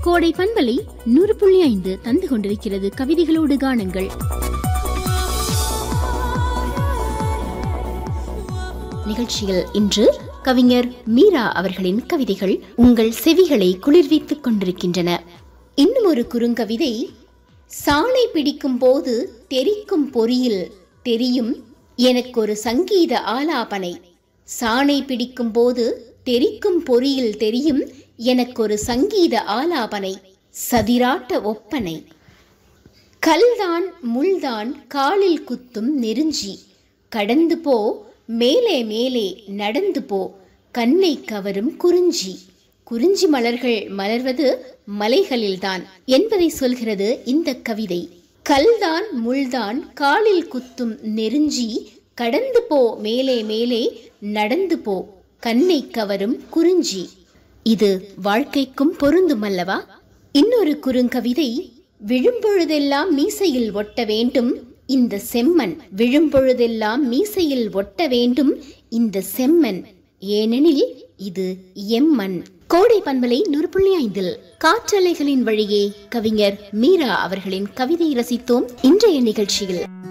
கோடை பண்பலை நூறு புள்ளி ஐந்து தந்து கொண்டிருக்கிறது கவிதைகளோடு காணுங்கள் நிகழ்ச்சியில் இன்று கவிஞர் மீரா அவர்களின் கவிதைகள் உங்கள் செவிகளை குளிர்வித்துக் கொண்டிருக்கின்றன இன்னும் ஒரு குறுங்கவிதை சாணை பிடிக்கும் போது தெரிக்கும் பொறியில் தெரியும் எனக்கு ஒரு சங்கீத ஆலாபனை சாணை பிடிக்கும் போது தெரிக்கும் பொறியில் தெரியும் எனக்கொரு சங்கீத ஆலாபனை சதிராட்ட ஒப்பனை கல்தான் முள்தான் காலில் குத்தும் நெருஞ்சி கடந்து போ மேலே மேலே நடந்து போ கண்ணை கவரும் குறிஞ்சி குறிஞ்சி மலர்கள் மலர்வது மலைகளில்தான் என்பதை சொல்கிறது இந்த கவிதை கல்தான் முள்தான் காலில் குத்தும் நெருஞ்சி கடந்து போ மேலே மேலே நடந்து போ கண்ணை கவரும் குறிஞ்சி இது வாழ்க்கைக்கும் பொருந்தும் அல்லவா இன்னொரு குறுங்கவிதை விழும்பொழுதெல்லாம் மீசையில் ஒட்ட வேண்டும் இந்த செம்மன் விழும்பொழுதெல்லாம் மீசையில் ஒட்ட வேண்டும் இந்த செம்மன் ஏனெனில் இது எம்மன் கோடை பண்பலை நூறு புள்ளி ஐந்தில் காற்றலைகளின் வழியே கவிஞர் மீரா அவர்களின் கவிதை ரசித்தோம் இன்றைய நிகழ்ச்சியில்